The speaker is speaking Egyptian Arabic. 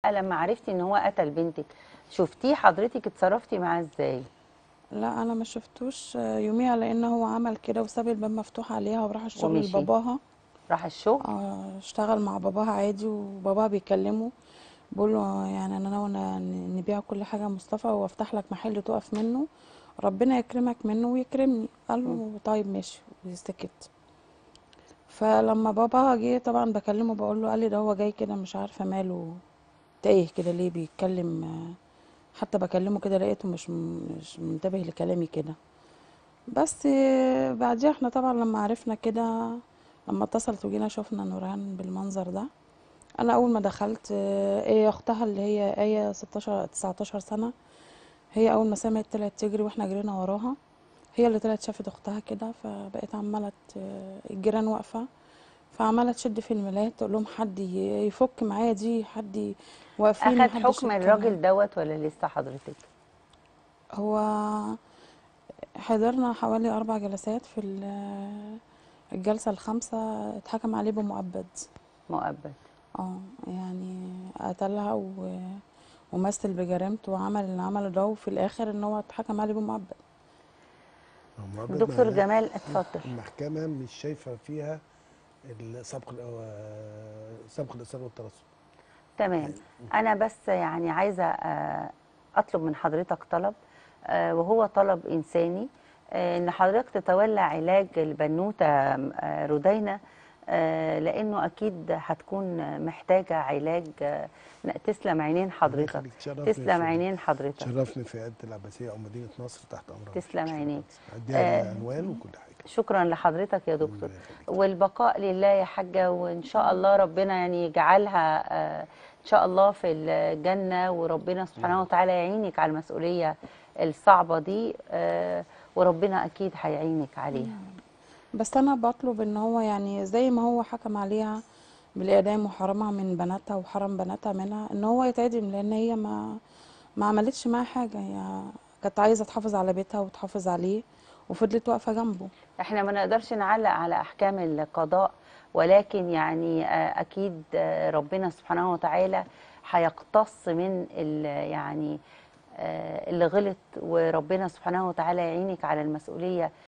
بقى لما عرفتي ان هو قتل بنتك شفتيه حضرتك اتصرفتي معاه ازاي لا انا ما شفتوش آه، يوميها لان هو عمل كده وساب الباب مفتوح عليها وراح الشغل ومشي. لباباها راح الشغل آه، اشتغل مع باباها عادي وباباها بيكلمه بقول له يعني انا ناوي ن- نبيع كل حاجه يا مصطفى وافتح لك محل تقف منه ربنا يكرمك منه ويكرمني قال له طيب ماشي وسكت فلما باباها جه طبعا بكلمه بقول له قال لي ده هو جاي كده مش عارفه ماله تايه كده ليه بيتكلم آه، حتى بكلمه كده لقيته مش مش منتبه لكلامي كده بس آه، بعديها احنا طبعا لما عرفنا كده لما اتصلت وجينا شفنا نوران بالمنظر ده انا اول ما دخلت آه، ايه اختها اللي هي ايه 16 19 سنه هي اول ما سمعت طلعت تجري واحنا جرينا وراها هي اللي طلعت شافت اختها كده فبقت عماله ت- الجيران واقفه فعماله تشد في الملايات تقول لهم حد ي- يفك معايا دي حد ي- واقفين اخد محدش حكم يتكلم. الراجل دوت ولا لسه حضرتك هو حضرنا حوالي أربع جلسات في ال- الجلسة الخامسة اتحكم عليه بمؤبد مؤبد اه يعني قتلها و... ومثل بجريمته وعمل اللي عمله ده وفي الآخر إن هو اتحكم عليه بمؤبد المؤبد دكتور معناه جمال اتفضل المحكمة مش شايفة فيها السبق الأو- سبق الإصرار والترصد تمام انا بس يعني عايزه آه، اطلب من حضرتك طلب آه، وهو طلب انساني آه، ان حضرتك تتولى علاج البنوته آه، رودينا آه، لانه اكيد هتكون محتاجه علاج آه، تسلم عينين حضرتك يخليك، تشرفني تسلم في- عينين حضرتك شرفني في عيادة العباسية أو مدينة نصر تحت أمرك تسلم عينيك. أديها آه، العنوان وكل حاجة شكرا لحضرتك يا دكتور الله يخليك. والبقاء لله يا حاجة وإن شاء الله ربنا يعني يجعلها آه، إن شاء الله في الجنة وربنا سبحانه وتعالى يعينك على المسؤولية الصعبة دي آه، وربنا أكيد هيعينك عليها بس أنا بطلب إن هو يعني زي ما هو حكم عليها بالإعدام وحرمها من بناتها وحرم بناتها منها إن هو يتعدم لأن هي ما ما عملتش معاه حاجة هي كانت عايزة تحافظ على بيتها وتحافظ عليه وفضلت واقفة جنبه احنا ما نقدرش نعلق على احكام القضاء ولكن يعني آه، اكيد آه، ربنا سبحانه وتعالى هيقتص من ال- يعني آه، اللي غلط وربنا سبحانه وتعالى يعينك على المسؤولية